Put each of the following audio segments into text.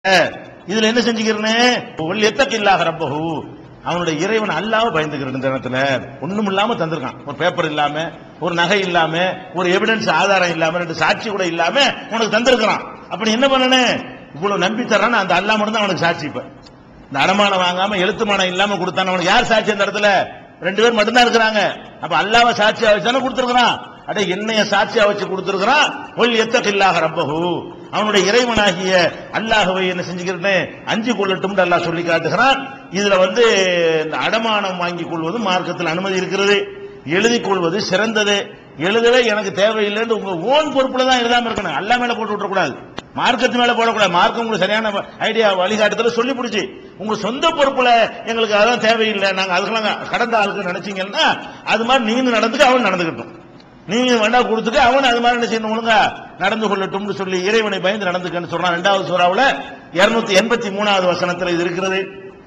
இதுல என்ன செஞ்சுக்கிறேன்னு ஒல் எத்தக்கில்லாக ரப்பஹு அவனுடைய இறைவன் அல்லாம பயந்துக்கிறேன் இந்த நேரத்துல ஒண்ணும் இல்லாம தந்திருக்கான் ஒரு பேப்பர் இல்லாம ஒரு நகை இல்லாம ஒரு எவிடன்ஸ் ஆதாரம் இல்லாம ரெண்டு சாட்சி கூட இல்லாம உனக்கு தந்திருக்கிறான் அப்ப நீ என்ன பண்ணணும் இவ்வளவு நம்பி தர்றான் அந்த அல்லா மட்டும் தான் அவனுக்கு சாட்சி இப்ப இந்த அடமானம் வாங்காம எழுத்துமானம் இல்லாம கொடுத்தான் அவனுக்கு யார் சாட்சி அந்த இடத்துல ரெண்டு பேர் மட்டும்தான் இருக்கிறாங்க அப்ப அல்லாவ சாட்சியா வச்சு தானே கொடுத்திருக்கிறான் அட என்னைய சாட்சியா வச்சு கொடுத்திருக்கிறான் ஒல் எத்தகில்லாக ரப்பஹு அவனுடைய இறைவனாகிய அல்லாஹ்வை என்ன செஞ்சுக்கிறேன்னு அஞ்சு கொள்ளட்டும் அல்லாஹ் சொல்லி காட்டுகிறான் இதுல வந்து இந்த அடமானம் வாங்கி கொள்வது மார்க்கத்தில் அனுமதி இருக்கிறது எழுதிக் கொள்வது சிறந்தது எழுதவே எனக்கு தேவையில்லைன்னு உங்க ஓன் பொறுப்புல தான் எழுதாம இருக்கணும் அல்லா மேல போட்டு விட்டுறக்கூடாது மார்க்கத்து மேல போடக்கூடாது மார்க்கம் உங்களுக்கு சரியான ஐடியா வழிகாட்டுதல சொல்லி பிடிச்சி உங்க சொந்த பொறுப்புல எங்களுக்கு அதான் தேவையில்லை நாங்க அதுக்கெல்லாம் கடந்த ஆளுக்கு நினைச்சீங்கன்னா அது மாதிரி நீங்க நடந்துக்க அவன் நடந்துக்கட்டும் நீங்க வேண்டா கொடுத்துட்டு அவன் அது மாதிரி என்ன செய்யணும் ஒழுங்கா நடந்து கொள்ளட்டும்னு சொல்லி இறைவனை பயந்து நடந்துக்கன்னு சொல்றான் ரெண்டாவது சூறாவுல இருநூத்தி எண்பத்தி மூணாவது வசனத்துல இது இருக்கிறது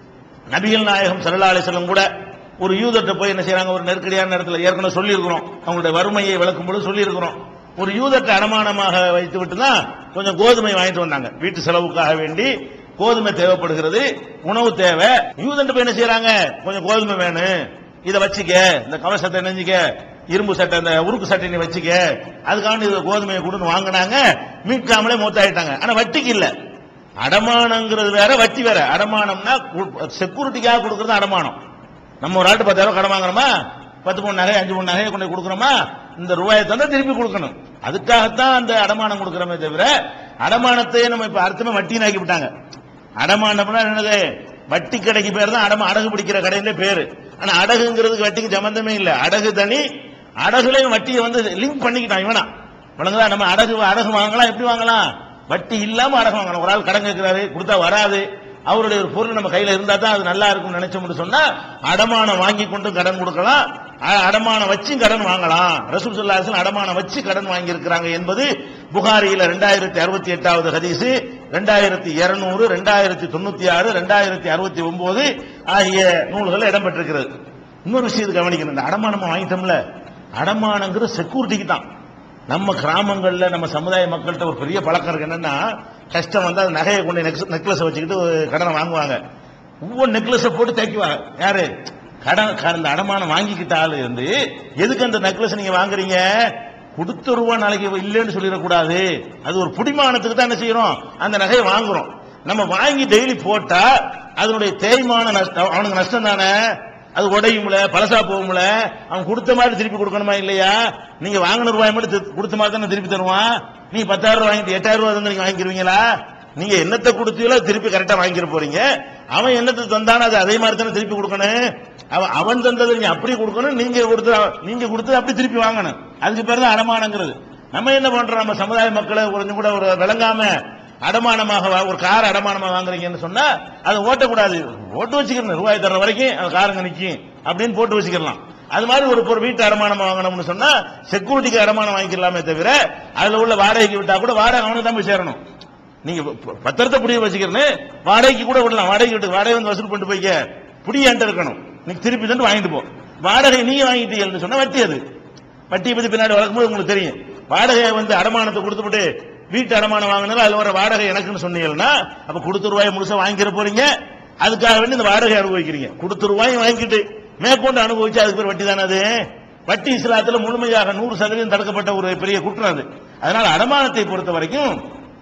நபிகள் நாயகம் சல்லா அலிஸ்லம் கூட ஒரு யூதர்கிட்ட போய் என்ன செய்றாங்க ஒரு நெருக்கடியான இடத்துல ஏற்கனவே சொல்லியிருக்கிறோம் அவங்களுடைய வறுமையை விளக்கும் பொழுது சொல்லியிருக்கிறோம் ஒரு யூதத்தை அடமானமாக வைத்து விட்டு தான் கொஞ்சம் கோதுமை வாங்கிட்டு வந்தாங்க வீட்டு செலவுக்காக வேண்டி கோதுமை தேவைப்படுகிறது உணவு தேவை யூதன்ட்ட போய் என்ன செய்றாங்க கொஞ்சம் கோதுமை வேணும் இதை வச்சுக்க இந்த கவசத்தை நெஞ்சிக்க இரும்பு சட்டை அந்த உருக்கு சட்டை நீ வச்சுக்க அதுக்காண்டி இது கோதுமையை கொடுன்னு வாங்கினாங்க மீட்காமலே மூத்தாயிட்டாங்க ஆனா வட்டிக்கு இல்ல அடமானங்கிறது வேற வட்டி வேற அடமானம்னா செக்யூரிட்டிக்காக கொடுக்கறது அடமானம் நம்ம ஒரு ஆட்டு பத்தாயிரம் கடன் வாங்குறோமா பத்து மூணு நகை அஞ்சு மூணு நகையை கொண்டு போய் கொடுக்குறோமா இந்த ரூபாயை தந்தா திருப்பி கொடுக்கணும் அதுக்காகத்தான் அந்த அடமானம் கொடுக்குறோமே தவிர அடமானத்தை நம்ம இப்ப அர்த்தமா வட்டின்னு ஆக்கி விட்டாங்க அடமானம்னா என்னது வட்டி கடைக்கு பேர் தான் அடமா அடகு பிடிக்கிற கடையில பேரு ஆனா அடகுங்கிறதுக்கு வட்டிக்கு சம்பந்தமே இல்ல அடகு தனி அடகுலையும் வட்டியை வந்து லிங்க் பண்ணிக்கிட்டான் இவனா வழங்குதா நம்ம அடகு அடகு வாங்கலாம் எப்படி வாங்கலாம் வட்டி இல்லாம அடகு வாங்கலாம் ஒரு ஆள் கடன் கேட்கிறாரு கொடுத்தா வராது அவருடைய ஒரு பொருள் நம்ம கையில இருந்தா தான் அது நல்லா இருக்கும் நினைச்சோம்னு சொன்னா அடமானம் வாங்கி கொண்டு கடன் கொடுக்கலாம் அ- அடமானம் வச்சு கடன் வாங்கலாம் ரசூல் சொல்லாசன் அடமானம் வச்சு கடன் வாங்கி இருக்கிறாங்க என்பது புகாரியில ரெண்டாயிரத்தி அறுபத்தி எட்டாவது ஹதீஸ் ரெண்டாயிரத்தி இருநூறு ரெண்டாயிரத்தி தொண்ணூத்தி ஆறு ரெண்டாயிரத்தி அறுபத்தி ஒன்பது ஆகிய நூல்கள் இடம்பெற்றிருக்கிறது இன்னொரு விஷயத்தை கவனிக்கணும் இந்த அடமானம் வாங்கிட்டோம்ல அடமானங்கிறது செக்யூரிட்டிக்கு தான் நம்ம கிராமங்கள்ல நம்ம சமுதாய மக்கள்கிட்ட ஒரு பெரிய பழக்கம் இருக்கு என்னன்னா கஷ்டம் வந்து அது நகையை கொண்டு நெக்லஸ் வச்சுக்கிட்டு கடனை வாங்குவாங்க ஒவ்வொரு நெக்லஸை போட்டு தைக்குவாங்க யாரு கடன் க- அந்த அடமானம் வாங்கிக்கிட்ட ஆளு வந்து எதுக்கு அந்த நெக்லஸ் நீங்க வாங்குறீங்க கொடுத்த ரூபா நாளைக்கு இல்லைன்னு சொல்லிடக்கூடாது அது ஒரு புடிமானத்துக்கு தான் என்ன செய்யறோம் அந்த நகையை வாங்குறோம் நம்ம வாங்கி டெய்லி போட்டா அதனுடைய தேய்மான நஷ்டம் அவனுக்கு நஷ்டம் தானே அது உடையும்ல பழசா போகும்ல அவன் கொடுத்த மாதிரி திருப்பி கொடுக்கணுமா இல்லையா நீங்க வாங்கின ரூபாய் மட்டும் தி- கொடுத்த மாதிரி தானே திருப்பி தருவான் நீ பத்தாயிரம் ரூபாய் வாங்கிட்டு எட்டாயிரம் ரூபாய் தந்து நீங்க வாங்கிக்கிறீங்களா நீங்க என்னத்தை கொடுத்தீங்களோ திருப்பி கரெக்டா வாங்கிட போறீங்க அவன் என்னத்தை தந்தானோ அது அதே மாதிரி தானே திருப்பி கொடுக்கணும் அவன் அவன் தந்ததை நீங்க அப்படி கொடுக்கணும் நீங்க கொடுத்து நீங்க கொடுத்தது அப்படி திருப்பி வாங்கணும் அதுக்கு பேர் தான் அடமானங்கிறது நம்ம என்ன பண்றோம் நம்ம சமுதாய மக்களை கொஞ்சம் கூட ஒரு விளங்காம அடமானமாக வா- ஒரு கார் அடமானமா வாங்குறீங்கன்னு சொன்னா அதை ஓட்டக்கூடாது ஓட்டு வச்சுக்கணும் ரூபாய் தர வரைக்கும் அந்த காருங்க நிக்கும் அப்படின்னு போட்டு வச்சுக்கலாம் அது மாதிரி ஒரு ஒரு வீட்டு அடமானம் வாங்கணும்னு சொன்னா செக்யூரிட்டிக்கு அடமானம் வாங்கிக்கலாமே தவிர அதுல உள்ள வாடகைக்கு விட்டா கூட வாடகை அவனுக்கு தான் போய் சேரணும் நீங்க ப- பத்திரத்தை புடிய வச்சுக்கிறேன்னு வாடகைக்கு கூட விடலாம் வாடகை விட்டு வாடகை வந்து வசூல் பண்ணிட்டு போய்க்க புடிய என்கிட்ட இருக்கணும் நீ திருப்பி தந்து வாங்கிட்டு போ வாடகை நீங்க வாங்கிட்டீங்கன்னு சொன்னா வட்டி அது வட்டி பத்தி பின்னாடி வளர்க்கும்போது உங்களுக்கு தெரியும் வாடகையை வந்து அடமானத்தை கொடுத்துட்டு வீட்டு அடமானம் வாங்கினாலும் அதுல வர வாடகை எனக்குன்னு சொன்னீங்கன்னா அப்ப கொடுத்த ரூபாய் முழுசா வாங்கிக்கிற போறீங்க அதுக்காக வேண்டி இந்த வாடகை அனுபவிக்கிறீங்க கொடுத்த ரூபாயும் வாங்கிட்டு மேற்கொண்டு அனுபவிச்சு அதுக்கு பேர் வட்டி தானே அது வட்டி இஸ்லாத்துல முழுமையாக நூறு சதவீதம் தடுக்கப்பட்ட ஒரு பெரிய குற்றம் அது அதனால அடமானத்தை பொறுத்த வரைக்கும்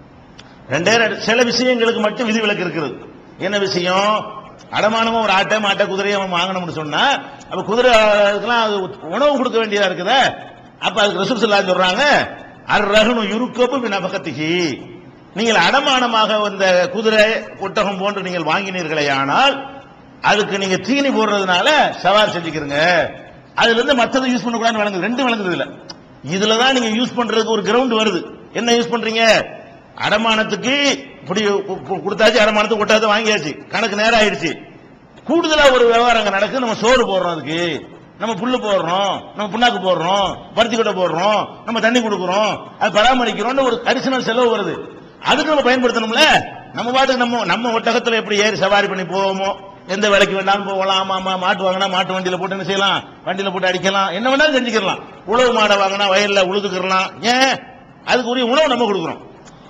ரெண்டே ரெண்டு சில விஷயங்களுக்கு மட்டும் விதிவிலக்கு இருக்கிறது என்ன விஷயம் அடமானமா ஒரு ஆட்டை மாட்டை குதிரையை அவன் வாங்கணும்னு சொன்னா அப்ப குதிரை அதுக்கெல்லாம் அது உணவு கொடுக்க வேண்டியதா இருக்குதே அப்ப அதுக்கு ரசூல் ஸல்லல்லாஹு சொல்றாங்க அர் ரஹனு யுருக்கபு நபகத்திகி நீங்கள் அடமானமாக வந்த குதிரை ஒட்டகம் போன்று நீங்கள் வாங்கினீர்களே ஆனால் அதுக்கு நீங்க தீனி போடுறதுனால சவாரி செஞ்சுக்கிறீங்க அதுல இருந்து மத்ததை யூஸ் பண்ணக்கூடாதுன்னு வழங்குது ரெண்டு வழங்குது இல்ல இதுல தான் நீங்க யூஸ் பண்றதுக்கு ஒரு கிரவுண்ட் வருது என்ன யூஸ் பண்றீங்க அடமானத்துக்கு இப்படி கு- கு- கொடுத்தாச்சு அடமானத்துக்கு ஒட்டாத வாங்கியாச்சு கணக்கு நேரம் ஆயிடுச்சு கூடுதலா ஒரு விவகாரம் அங்க நடக்குது நம்ம சோறு போடுறோம் அதுக்கு நம்ம புல்லு போடுறோம் நம்ம புண்ணாக்கு போடுறோம் பருத்தி கொட்டை போடுறோம் நம்ம தண்ணி கொடுக்குறோம் அது பராமரிக்கிறோம் ஒரு அடிஷனல் செலவு வருது அதுக்கு நம்ம பயன்படுத்தணும்ல நம்ம பாட்டுக்கு நம்ம நம்ம ஒட்டகத்துல எப்படி ஏறி சவாரி பண்ணி போவோமோ எந்த வேலைக்கு வேணாலும் போகலாம் ஆமா ஆமா மாட்டு வாங்கினா மாட்டு வண்டியில போட்டு என்ன செய்யலாம் வண்டியில போட்டு அடிக்கலாம் என்ன வேணாலும் செஞ்சுக்கலாம் உழவு மாடை வாங்கினா வயல்ல உழுதுக்கிறலாம் ஏன் அதுக்கு உரிய உணவு நம்ம கொடுக்குறோம்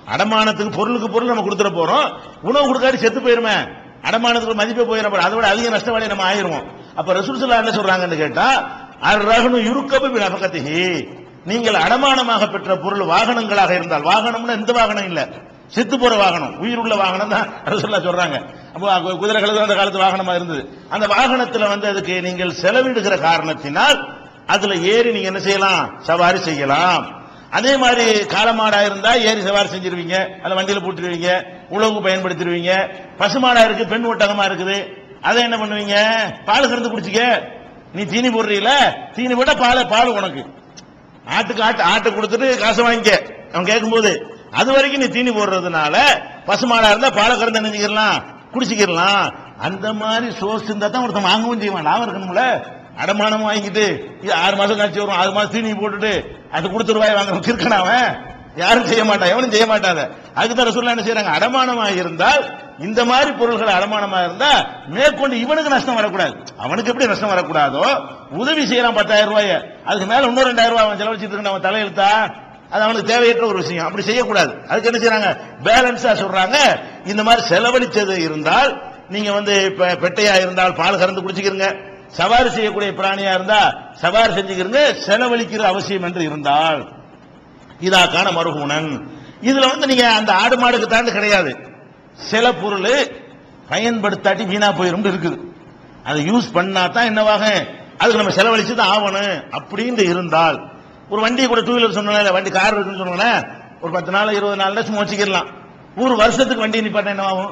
அடமானத்துக்கு பொருளுக்கு பொருள் நம்ம கொடுத்துட போறோம் உணவு கொடுக்காட்டி செத்து போயிருமே அடமானத்துக்கு மதிப்பே போயிடும் அதை விட அதிக நஷ்டவாளி நம்ம ஆயிருவோம் அப்ப ரசூலுல்லாஹ் என்ன சொல்றாங்கன்னு கேட்டா அர் ரஹனு யுருக்கபு பி நஃபகத்திஹி நீங்கள் அடமானமாக பெற்ற பொருள் வாகனங்களாக இருந்தால் வாகனம்னா எந்த வாகனம் இல்ல செத்து போற வாகனம் உயிர் உள்ள வாகனம் தான் ரசூலுல்லாஹ் சொல்றாங்க அப்போ குதிரை கழுது அந்த காலத்து வாகனமா இருந்தது அந்த வாகனத்துல வந்து அதுக்கு நீங்கள் செலவிடுகிற காரணத்தினால் அதுல ஏறி நீங்க என்ன செய்யலாம் சவாரி செய்யலாம் அதே மாதிரி காலமாடா இருந்தா ஏறி சவாரி செஞ்சிருவீங்க அதை வண்டியில போட்டுருவீங்க உழவு பயன்படுத்திடுவீங்க பசுமாடா இருக்கு பெண் ஒட்டகமா இருக்குது அதை என்ன பண்ணுவீங்க பால் கறந்து குடிச்சிக்க நீ தீனி போடுறீல தீனி போட்டா பால் பால் உனக்கு ஆட்டுக்கு ஆட்டு ஆட்டை கொடுத்துட்டு காசு வாங்கிக்க அவன் கேட்கும்போது அது வரைக்கும் நீ தீனி போடுறதுனால பசுமாடா இருந்தா பாலை கறந்து நினைச்சிக்கலாம் குடிச்சிக்கலாம் அந்த மாதிரி சோர்ஸ் இருந்தா தான் ஒருத்தன் வாங்கவும் செய்வான் லாபம் இருக்கணும்ல அடமானம் வாங்கிட்டு இது ஆறு மாசம் கழிச்சு வரும் ஆறு மாசம் தீனி போட்டுட்டு அது கொடுத்து ரூபாய் வாங்குறவன் கிறுக்கனா அவன் யாரும் செய்ய மாட்டான் எவனும் செய்ய மாட்டாங்க அதுக்கு தான் ரசூலுல்லாஹ் என்ன செய்யறாங்க அடமானமாக இருந்தால் இந்த மாதிரி பொருள்கள் அடமானமா இருந்தா மேற்கொண்டு இவனுக்கு நஷ்டம் வரக்கூடாது அவனுக்கு எப்படி நஷ்டம் வரக்கூடாதோ உதவி செய்யலாம் பத்தாயிரம் ரூபாய அதுக்கு மேல இன்னும் ரெண்டாயிரம் ரூபாய் அவன் செலவழிச்சிட்டு இருக்கான் அவன் தலையெழுத்தா அது அவனுக்கு தேவையற்ற ஒரு விஷயம் அப்படி செய்யக்கூடாது அதுக்கு என்ன செய்யறாங்க பேலன்ஸா சொல்றாங்க இந்த மாதிரி செலவழிச்சது இருந்தால் நீங்க வந்து இப்ப பெட்டையா இருந்தால் பால் கறந்து குடிச்சுக்கிறங்க சவாரி செய்யக்கூடிய பிராணியா இருந்தா சவாரி செஞ்சுக்கிறங்க செலவழிக்கிற அவசியம் என்று இருந்தால் இதாக்கான மருகுணன் இதுல வந்து நீங்க அந்த ஆடு மாடுக்கு தாண்டு கிடையாது சில பொருள் பயன்படுத்தாட்டி வீணா போயிரும் இருக்குது அதை யூஸ் பண்ணா தான் என்னவாக அதுக்கு நம்ம செலவழிச்சு தான் ஆகணும் அப்படின்னு இருந்தால் ஒரு வண்டி கூட டூ வீலர் சொன்னா வண்டி கார் இருக்குன்னு சொன்னோன்னே ஒரு பத்து நாள் இருபது நாள்ல சும்மா வச்சுக்கிடலாம் ஒரு வருஷத்துக்கு வண்டி நிப்பாட்ட என்ன ஆகும்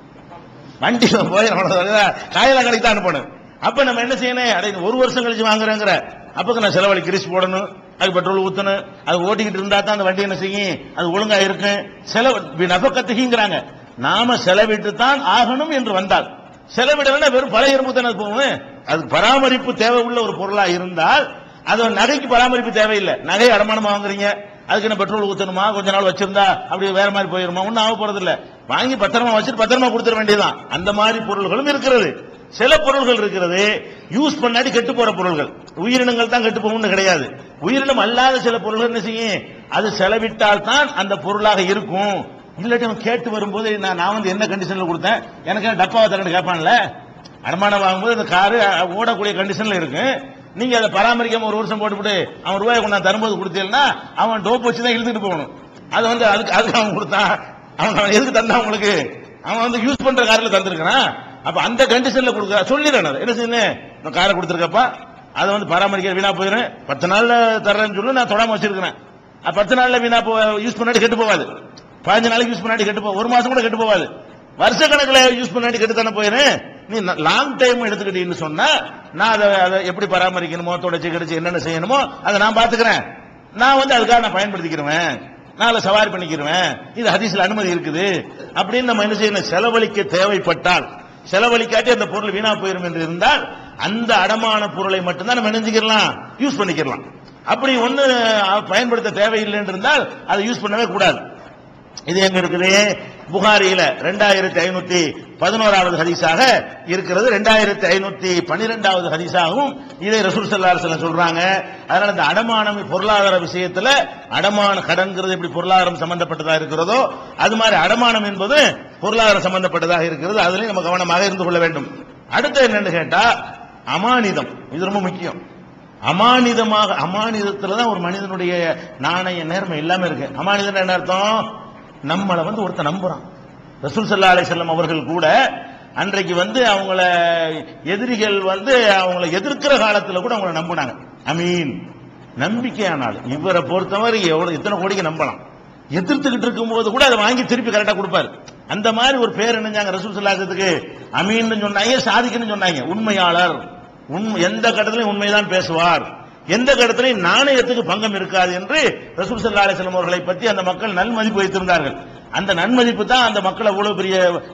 வண்டி போய் காயில கடைக்கு தான் அனுப்பணும் அப்ப நம்ம என்ன செய்யணும் அடே இது ஒரு வருஷம் கழிச்சு வாங்குறேங்கிற அப்பக்கு நான் செலவழி கிரிஸ் போடணும் அது பெட்ரோல் ஊத்தணும் அது ஓட்டிக்கிட்டு இருந்தா தான் அந்த வண்டி என்ன செய்யும் அது ஒழுங்கா இருக்கும் செலவு நபக்கத்துகிங்கிறாங்க நாம செலவிட்டு தான் ஆகணும் என்று வந்தால் செலவிடலன்னா வெறும் பழைய இரும்பு தானே போகும் அது பராமரிப்பு தேவை உள்ள ஒரு பொருளா இருந்தால் அது நகைக்கு பராமரிப்பு தேவையில்லை நகை அடமானம் வாங்குறீங்க அதுக்கு என்ன பெட்ரோல் ஊத்தணுமா கொஞ்ச நாள் வச்சிருந்தா அப்படி வேற மாதிரி போயிருமா ஒன்னும் ஆக போறது இல்ல வாங்கி பத்திரமா வச்சுட்டு பத்திரமா கொடுத்துட வேண்டியதுதான் அந்த மாதிரி பொருள்களும் இருக்கிறது சில பொருள்கள் இருக்கிறது யூஸ் பண்ணாடி கெட்டு போற பொருள்கள் உயிரினங்கள் தான் கெட்டு போகும்னு கிடையாது உயிரினம் அல்லாத சில பொருள்கள் என்ன செய்யும் அது செலவிட்டால் தான் அந்த பொருளாக இருக்கும் இல்லாட்டி அவன் கேட்டு வரும்போது நான் நான் வந்து என்ன கண்டிஷன்ல கொடுத்தேன் எனக்கு என்ன டப்பாவை தரேன்னு கேட்பான்ல அடமானம் வாங்கும்போது அந்த காரு அஹ், ஓடக்கூடிய கண்டிஷன்ல இருக்கு நீங்க அதை பராமரிக்காம ஒரு வருஷம் போட்டுவிட்டு அவன் ரூபாய் கொண்டாந்து தரும்போது கொடுத்தீங்கன்னா அவன் டோப் வச்சு தான் இழுத்துட்டு போகணும் அது வந்து அதுக்கு அதுக்கு அவன் கொடுத்தான் அவன் அவன் எதுக்கு தந்தான் உங்களுக்கு அவன் வந்து யூஸ் பண்ற காரில் தந்திருக்கிறான் அப்ப அந்த கண்டிஷன்ல கொடுக்க சொல்லிடுறேன் அதை. என்ன செய்யணும் நான் காரை கொடுத்துருக்கப்பா அதை வந்து பராமரிக்க வீணா போயிடும் பத்து நாள்ல தர்றேன்னு சொல்லி நான் தொடாம வச்சிருக்கிறேன் அப்ப பத்து நாள்ல வீணா போ யூஸ் பண்ணாடி கெட்டு போகாது பதினஞ்சு நாளைக்கு யூஸ் பண்ணாடி கெட்டு போ ஒரு மாசம் கூட கெட்டு போகாது வருஷ கணக்குல யூஸ் பண்ணாடி கெட்டு தானே போயிடும் நீ லாங் டைம் எடுத்துக்கிட்டீங்கன்னு சொன்னா நான் அதை அதை எப்படி பராமரிக்கணுமோ தொடச்சி கிடைச்சி என்னென்ன செய்யணுமோ அதை நான் பாத்துக்கிறேன் நான் வந்து அதுக்காக நான் பயன்படுத்திக்கிறேன் நான் அதை சவாரி பண்ணிக்கிறேன் இது ஹதீஸ்ல அனுமதி இருக்குது அப்படின்னு நம்ம என்ன செய்யணும் செலவழிக்க தேவைப்பட்டால் செலவழிக்காட்டி அந்த பொருள் வீணா போயிரும் என்று இருந்தால் அந்த அடமான பொருளை மட்டும்தான் நம்ம நினைஞ்சுக்கலாம் யூஸ் பண்ணிக்கலாம் அப்படி ஒண்ணு அஹ், பயன்படுத்த தேவையில்லை இருந்தால் அதை யூஸ் பண்ணவே கூடாது இது எங்க இருக்குது புகாரியில ரெண்டாயிரத்தி ஐநூத்தி பதினோராவது ஹதீஸாக இருக்கிறது ரெண்டாயிரத்தி ஐநூத்தி பன்னிரெண்டாவது ஹதீஸாகவும் இதை ரசூல் ஸல்லல்லாஹு அலைஹி வஸல்லம் சொல்றாங்க அதனால இந்த அடமானம் பொருளாதார விஷயத்துல அடமான கடன்கிறது எப்படி பொருளாதாரம் சம்பந்தப்பட்டதா இருக்கிறதோ அது மாதிரி அடமானம் என்பது பொருளாதாரம் சம்பந்தப்பட்டதாக இருக்கிறது அதுலயும் நம்ம கவனமாக இருந்து கொள்ள வேண்டும் அடுத்து என்னன்னு கேட்டா அமானிதம் இது ரொம்ப முக்கியம் அமானிதமாக அமானிதத்துல தான் ஒரு மனிதனுடைய நாணய நேர்மை எல்லாமே இருக்கு அமானிதம் என்ன அர்த்தம் நம்மளை வந்து ஒருத்தன் நம்புறான் ரசூல் ஸல்லல்லாஹு அலைஹி வஸல்லம் அவர்கள் கூட அன்றைக்கு வந்து அவங்கள எதிரிகள் வந்து அவங்கள எதிர்க்கிற காலத்துல கூட அவங்கள நம்பினாங்க அமீன் நம்பிக்கையானால் இவரை பொறுத்தவரை எவ்வளவு எத்தனை கோடிக்கு நம்பலாம் எதிர்த்துக்கிட்டு இருக்கும்போது கூட அதை வாங்கி திருப்பி கரெக்டா கொடுப்பாரு அந்த மாதிரி ஒரு பேர் என்னஞ்சாங்க ரசூல் சல்லாசத்துக்கு அமீன் சொன்னாங்க சாதிக்குன்னு சொன்னாங்க உண்மையாளர் உண்மை எந்த கட்டத்திலையும் உண்மைதான் பேசுவார் எந்த கட்டத்திலையும் நாணயத்துக்கு பங்கம் இருக்காது என்று ரசூல் சல்லா அலிஸ்லாம் அவர்களை பற்றி அந்த மக்கள் நன்மதிப்பு வைத்திருந்தார்கள் அந்த நன்மதிப்பு தான் அந்த மக்களை அவ்வளவு பெரிய